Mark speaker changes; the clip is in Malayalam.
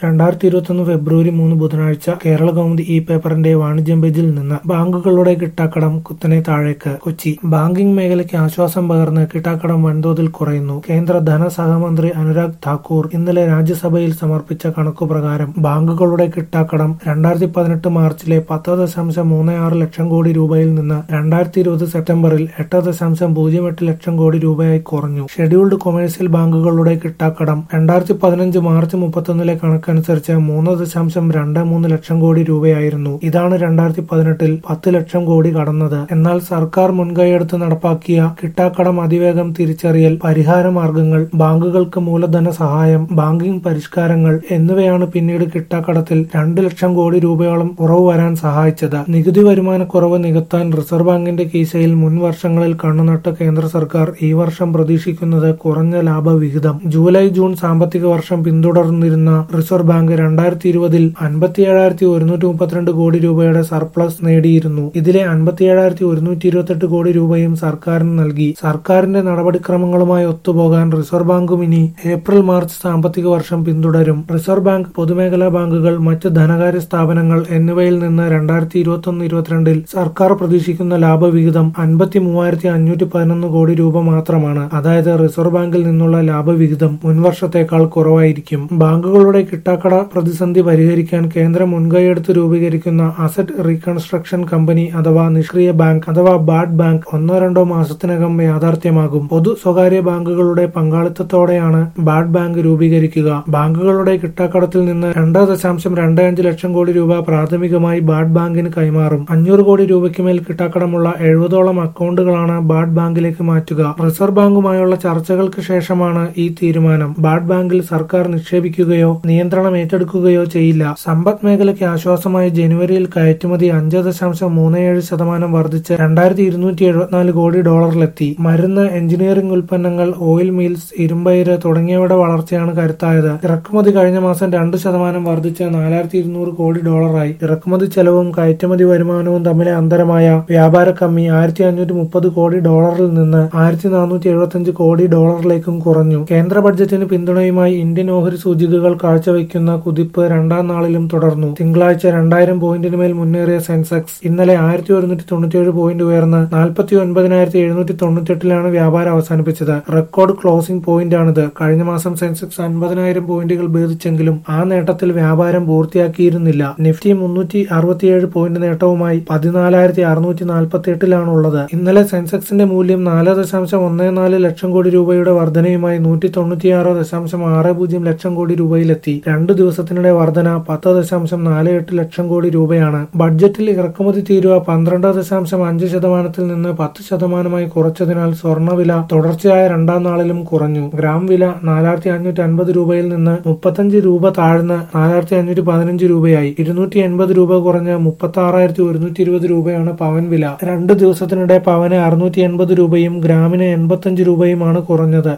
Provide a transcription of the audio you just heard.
Speaker 1: രണ്ടായിരത്തി ഇരുപത്തൊന്ന് ഫെബ്രുവരി മൂന്ന് ബുധനാഴ്ച കേരള കൗമുദി ഇ പേപ്പറിന്റെ വാണിജ്യം പേജിൽ നിന്ന് ബാങ്കുകളുടെ കിട്ടാക്കടം കുത്തനെ താഴേക്ക് കൊച്ചി ബാങ്കിംഗ് മേഖലയ്ക്ക് ആശ്വാസം പകർന്ന് കിട്ടാക്കടം വൻതോതിൽ കുറയുന്നു കേന്ദ്ര ധനസഹമന്ത്രി അനുരാഗ് താക്കൂർ ഇന്നലെ രാജ്യസഭയിൽ സമർപ്പിച്ച കണക്കുപ്രകാരം ബാങ്കുകളുടെ കിട്ടാക്കടം രണ്ടായിരത്തി പതിനെട്ട് മാർച്ചിലെ പത്ത് ദശാംശം മൂന്ന് ആറ് ലക്ഷം കോടി രൂപയിൽ നിന്ന് രണ്ടായിരത്തി ഇരുപത് സെപ്റ്റംബറിൽ എട്ട് ദശാംശം പൂജ്യം എട്ട് ലക്ഷം കോടി രൂപയായി കുറഞ്ഞു ഷെഡ്യൂൾഡ് കൊമേഴ്സ്യൽ ബാങ്കുകളുടെ കിട്ടാക്കടം രണ്ടായിരത്തി പതിനഞ്ച് മാർച്ച് മുപ്പത്തൊന്നിലെ കണക്കനുസരിച്ച് മൂന്ന് ദശാംശം രണ്ട് മൂന്ന് ലക്ഷം കോടി രൂപയായിരുന്നു ഇതാണ് രണ്ടായിരത്തി പതിനെട്ടിൽ പത്ത് ലക്ഷം കോടി കടന്നത് എന്നാൽ സർക്കാർ മുൻകൈയെടുത്ത് നടപ്പാക്കിയ കിട്ടാക്കടം അതിവേഗം തിരിച്ചറിയൽ പരിഹാര മാർഗങ്ങൾ ബാങ്കുകൾക്ക് മൂലധന സഹായം ബാങ്കിംഗ് പരിഷ്കാരങ്ങൾ എന്നിവയാണ് പിന്നീട് കിട്ടാക്കടത്തിൽ രണ്ട് ലക്ഷം കോടി രൂപയോളം കുറവ് വരാൻ സഹായിച്ചത് നികുതി വരുമാനക്കുറവ് നികത്താൻ റിസർവ് ബാങ്കിന്റെ കീശയിൽ മുൻ വർഷങ്ങളിൽ കണ്ണുനട്ട കേന്ദ്ര സർക്കാർ ഈ വർഷം പ്രതീക്ഷിക്കുന്നത് കുറഞ്ഞ ലാഭവിഹിതം ജൂലൈ ജൂൺ സാമ്പത്തിക വർഷം പിന്തുടർന്നിരുന്ന റിസർവ് ബാങ്ക് രണ്ടായിരത്തി ഇരുപതിൽ അൻപത്തിയേഴായിരത്തി ഒരുന്നൂറ്റി മുപ്പത്തിരണ്ട് കോടി രൂപയുടെ സർപ്ലസ് നേടിയിരുന്നു ഇതിലെ അൻപത്തിയേഴായിരത്തി ഒരുന്നൂറ്റി ഇരുപത്തെട്ട് കോടി രൂപയും സർക്കാരിന് നൽകി സർക്കാരിന്റെ നടപടിക്രമങ്ങളുമായി ഒത്തുപോകാൻ റിസർവ് ബാങ്കും ഇനി ഏപ്രിൽ മാർച്ച് സാമ്പത്തിക വർഷം പിന്തുടരും റിസർവ് ബാങ്ക് പൊതുമേഖലാ ബാങ്കുകൾ മറ്റ് ധനകാര്യ സ്ഥാപനങ്ങൾ എന്നിവയിൽ നിന്ന് രണ്ടായിരത്തി ഇരുപത്തൊന്ന് ഇരുപത്തിരണ്ടിൽ സർക്കാർ പ്രതീക്ഷിക്കുന്ന ലാഭവിഹിതം അൻപത്തി മൂവായിരത്തി അഞ്ഞൂറ്റി പതിനൊന്ന് കോടി രൂപ മാത്രമാണ് അതായത് റിസർവ് ബാങ്കിൽ നിന്നുള്ള ലാഭവിഹിതം മുൻവർഷത്തേക്കാൾ കുറവായിരിക്കും ബാങ്കുകളുടെ കിട്ടാക്കട പ്രതിസന്ധി പരിഹരിക്കാൻ കേന്ദ്രം മുൻകൈയെടുത്ത് രൂപീകരിക്കുന്ന അസറ്റ് റീകൺസ്ട്രക്ഷൻ കമ്പനി അഥവാ നിഷ്ക്രിയ ബാങ്ക് അഥവാ ബാഡ് ബാങ്ക് ഒന്നോ രണ്ടോ മാസത്തിനകം യാഥാർത്ഥ്യമാകും പൊതു സ്വകാര്യ ബാങ്കുകളുടെ പങ്കാളിത്തത്തോടെയാണ് ബാഡ് ബാങ്ക് രൂപീകരിക്കുക ബാങ്കുകളുടെ കിട്ടാക്കടത്തിൽ നിന്ന് രണ്ട് ദശാംശം രണ്ട് അഞ്ച് ലക്ഷം കോടി രൂപ പ്രാഥമികമായി ബാഡ് ബാങ്കിന് കൈമാറും അഞ്ഞൂറ് കോടി രൂപയ്ക്ക് മേൽ കിട്ടാക്കടമുള്ള എഴുപതോളം അക്കൗണ്ടുകളാണ് ബാഡ് ബാങ്കിലേക്ക് മാറ്റുക റിസർവ് ബാങ്കുമായുള്ള ചർച്ചകൾക്ക് ശേഷമാണ് ഈ തീരുമാനം ബാഡ് ബാങ്കിൽ സർക്കാർ നിക്ഷേപിക്കുകയോ നിയന്ത്രണം ഏറ്റെടുക്കുകയോ ചെയ്യില്ല സമ്പദ് മേഖലയ്ക്ക് ആശ്വാസമായി ജനുവരിയിൽ കയറ്റുമതി അഞ്ച് ദശാംശം മൂന്ന് ഏഴ് ശതമാനം വർദ്ധിച്ച് രണ്ടായിരത്തി ഇരുന്നൂറ്റി എഴുപത്തിനാല് കോടി ഡോളറിലെത്തി മരുന്ന് എഞ്ചിനീയറിംഗ് ഉൽപ്പന്നങ്ങൾ ഓയിൽ മിൽസ് ഇരുമ്പയിര് തുടങ്ങിയവയുടെ വളർച്ചയാണ് കരുത്തായത് ഇറക്കുമതി കഴിഞ്ഞ മാസം രണ്ട് ശതമാനം വർദ്ധിച്ച് നാലായിരത്തി ഇരുന്നൂറ് കോടി ഡോളറായി ഇറക്കുമതി ചെലവും കയറ്റുമതി വരുമാനവും തമ്മിലെ അന്തരമായ വ്യാപാര കമ്മി ആയിരത്തി അഞ്ഞൂറ്റി മുപ്പത് കോടി ഡോളറിൽ നിന്ന് ആയിരത്തി നാനൂറ്റി എഴുപത്തിയഞ്ച് കോടി ഡോളറിലേക്കും കുറഞ്ഞു കേന്ദ്ര ബഡ്ജറ്റിന് പിന്തുണയുമായി ഇന്ത്യൻ ഓഹരി സൂചികകൾ കാഴ്ചവെക്കുന്ന കുതിപ്പ് രണ്ടാം നാളിലും തുടർന്നു തിങ്കളാഴ്ച രണ്ടായിരം പോയിന്റിന് മേൽ മുന്നേറിയ സെൻസെക്സ് ഇന്നലെ ആയിരത്തി ഒരുന്നൂറ്റി തൊണ്ണൂറ്റിയേഴ് പോയിന്റ് ഉയർന്ന് നാൽപ്പത്തി ഒൻപതിനായിരത്തി എഴുന്നൂറ്റി തൊണ്ണൂറ്റെട്ടിലാണ് വ്യാപാരം അവസാനിപ്പിച്ചത് റെക്കോർഡ് ക്ലോസിംഗ് പോയിന്റാണിത് കഴിഞ്ഞ മാസം സെൻസെക്സ് അൻപതിനായിരം പോയിന്റുകൾ ഭേദിച്ചെങ്കിലും ആ നേട്ടത്തിൽ വ്യാപാരം പൂർത്തിയാക്കിയിരുന്നില്ല നിഫ്റ്റി മുന്നൂറ്റി അറുപത്തിയേഴ് പോയിന്റ് നേട്ടവുമായി പതിനാലായിരത്തി അറുന്നൂറ്റി നാൽപ്പത്തി എട്ടിലാണുള്ളത് ഇന്നലെ സെൻസെക്സിന്റെ മൂല്യം നാല് ദശാംശം ഒന്ന് നാല് ലക്ഷം കോടി രൂപയുടെ വർധനയുമായി നൂറ്റി തൊണ്ണൂറ്റിയാറ് ദശാംശം ആറ് പൂജ്യം ലക്ഷം കോടി രൂപയിലെത്തി രണ്ടു ദിവസത്തിനിടെ വർധന പത്ത് ദശാംശം നാല് എട്ട് ലക്ഷം കോടി രൂപയാണ് ബഡ്ജറ്റിൽ ഇറക്കുമതി തീരുവ പന്ത്രണ്ട് ദശാംശം അഞ്ച് ശതമാനത്തിൽ നിന്ന് പത്ത് ശതമാനമായി കുറച്ചതിനാൽ സ്വർണ്ണവില തുടർച്ചയായ രണ്ടാം നാളിലും കുറഞ്ഞു ഗ്രാം വില നാലായിരത്തി അഞ്ഞൂറ്റി അൻപത് രൂപയിൽ നിന്ന് മുപ്പത്തഞ്ച് രൂപ താഴ്ന്ന് നാലായിരത്തി അഞ്ഞൂറ്റി പതിനഞ്ച് രൂപയായി ഇരുന്നൂറ്റി എൺപത് രൂപ കുറഞ്ഞ് മുപ്പത്തി ആറായിരത്തി ഒരുന്നൂറ്റി ഇരുപത് രൂപയാണ് പവൻ വില രണ്ട് ദിവസത്തിനിടെ പവന് അറുന്നൂറ്റി എൺപത് രൂപയും ഗ്രാമിന് എൺപത്തഞ്ച് രൂപയുമാണ് കുറഞ്ഞത്